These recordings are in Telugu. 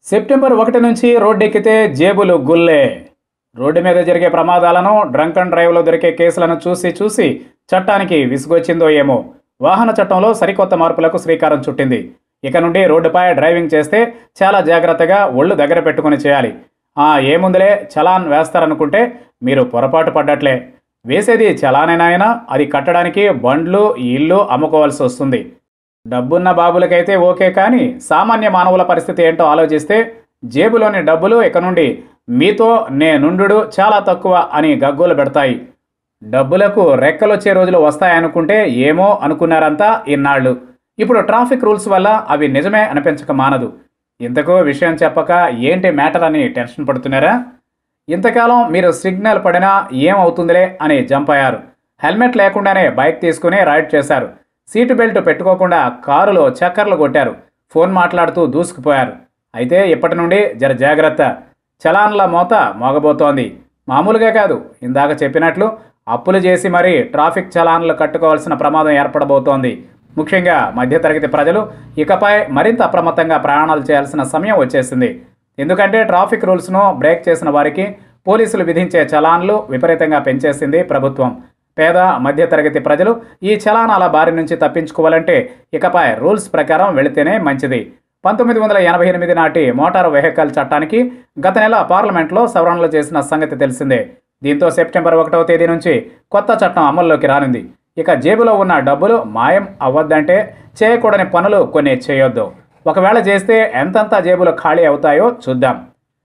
సెప్టెంబర్ ఒకటి నుంచి రోడ్డెక్కితే జేబులు గుల్లే రోడ్డు మీద జరిగే ప్రమాదాలను డ్రంక్ అండ్ డ్రైవ్లో దొరికే కేసులను చూసి చూసి చట్టానికి విసుగొచ్చిందో ఏమో వాహన చట్టంలో సరికొత్త మార్పులకు శ్రీకారం చుట్టింది ఇక నుండి రోడ్డుపై డ్రైవింగ్ చేస్తే చాలా జాగ్రత్తగా ఒళ్ళు దగ్గర పెట్టుకుని చేయాలి ఆ ఏముందిలే చలాన్ వేస్తారనుకుంటే మీరు పొరపాటు పడ్డట్లే వేసేది చలానేనాయనా అది కట్టడానికి బండ్లు ఇల్లు అమ్ముకోవాల్సి వస్తుంది డబ్బున్న బాబులకైతే ఓకే కానీ సామాన్య మానవుల పరిస్థితి ఏంటో ఆలోచిస్తే జేబులోని డబ్బులు ఇక నుండి మీతో నేనుండు చాలా తక్కువ అని గగ్గోలు పెడతాయి డబ్బులకు రెక్కలొచ్చే రోజులు వస్తాయనుకుంటే ఏమో అనుకున్నారంతా ఇన్నాళ్ళు ఇప్పుడు ట్రాఫిక్ రూల్స్ వల్ల అవి నిజమే అనిపించక మానదు ఇంతకు విషయం చెప్పక ఏంటి మ్యాటర్ అని టెన్షన్ పడుతున్నారా ఇంతకాలం మీరు సిగ్నల్ పడినా ఏమవుతుందిలే అని జంప్ అయ్యారు హెల్మెట్ లేకుండానే బైక్ తీసుకుని రైడ్ చేశారు సీటు బెల్ట్ పెట్టుకోకుండా కారులో చక్కర్లు కొట్టారు ఫోన్ మాట్లాడుతూ దూసుకుపోయారు అయితే ఇప్పటి నుండి జర జాగ్రత్త చలాన్ల మోత మోగబోతోంది మామూలుగా కాదు ఇందాక చెప్పినట్లు అప్పులు చేసి మరీ ట్రాఫిక్ చలాన్లు కట్టుకోవాల్సిన ప్రమాదం ఏర్పడబోతోంది ముఖ్యంగా మధ్యతరగతి ప్రజలు ఇకపై మరింత అప్రమత్తంగా ప్రయాణాలు చేయాల్సిన సమయం వచ్చేసింది ఎందుకంటే ట్రాఫిక్ రూల్స్ను బ్రేక్ చేసిన వారికి పోలీసులు విధించే చలాన్లు విపరీతంగా పెంచేసింది ప్రభుత్వం పేద మధ్యతరగతి ప్రజలు ఈ చలానాల బారి నుంచి తప్పించుకోవాలంటే ఇకపై రూల్స్ ప్రకారం వెళితేనే మంచిది పంతొమ్మిది వందల ఎనభై ఎనిమిది నాటి మోటారు వెహికల్ చట్టానికి గత నెల పార్లమెంట్లో సవరణలు చేసిన సంగతి తెలిసిందే దీంతో సెప్టెంబర్ ఒకటవ తేదీ నుంచి కొత్త చట్టం అమల్లోకి రానుంది ఇక జేబులో ఉన్న డబ్బులు మాయం అవ్వద్దంటే చేయకూడని పనులు కొన్ని చేయొద్దు ఒకవేళ చేస్తే ఎంతంత జేబులు ఖాళీ అవుతాయో చూద్దాం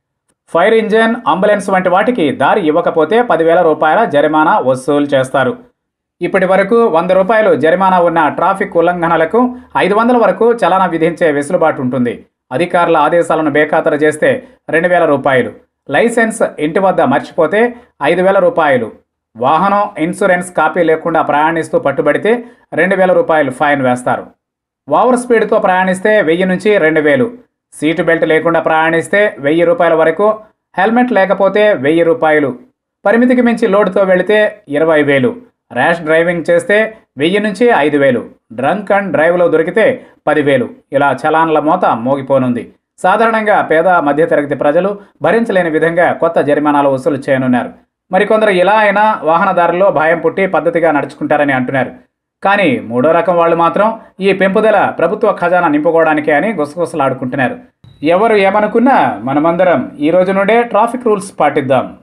ఫైర్ ఇంజిన్ అంబులెన్స్ వంటి వాటికి దారి ఇవ్వకపోతే పదివేల రూపాయల జరిమానా వసూలు చేస్తారు ఇప్పటి వరకు వంద రూపాయలు జరిమానా ఉన్న ట్రాఫిక్ ఉల్లంఘనలకు ఐదు వందల వరకు చలానా విధించే వెసులుబాటు ఉంటుంది అధికారుల ఆదేశాలను బేఖాతరు చేస్తే రెండు వేల రూపాయలు లైసెన్స్ ఇంటి వద్ద మర్చిపోతే ఐదు వేల రూపాయలు వాహనం ఇన్సూరెన్స్ కాపీ లేకుండా ప్రయాణిస్తూ పట్టుబడితే రెండు వేల రూపాయలు ఫైన్ వేస్తారు ఓవర్ స్పీడ్తో ప్రయాణిస్తే వెయ్యి నుంచి రెండు వేలు సీటు బెల్ట్ లేకుండా ప్రయాణిస్తే వెయ్యి రూపాయల వరకు హెల్మెట్ లేకపోతే వెయ్యి రూపాయలు పరిమితికి మించి లోడ్తో వెళితే ఇరవై వేలు ర్యాష్ డ్రైవింగ్ చేస్తే వెయ్యి నుంచి ఐదు వేలు డ్రంక్ అండ్ డ్రైవ్లో దొరికితే పదివేలు ఇలా చలాన్ల మోత మోగిపోనుంది సాధారణంగా పేద మధ్యతరగతి ప్రజలు భరించలేని విధంగా కొత్త జరిమానాలు వసూలు చేయనున్నారు మరికొందరు ఇలా అయినా వాహనదారుల్లో భయం పుట్టి పద్ధతిగా నడుచుకుంటారని అంటున్నారు కానీ మూడో రకం వాళ్ళు మాత్రం ఈ పెంపుదల ప్రభుత్వ ఖజానా నింపుకోవడానికే అని గుసగుసలాడుకుంటున్నారు ఎవరు ఏమనుకున్నా మనమందరం ఈ రోజు నుండే ట్రాఫిక్ రూల్స్ పాటిద్దాం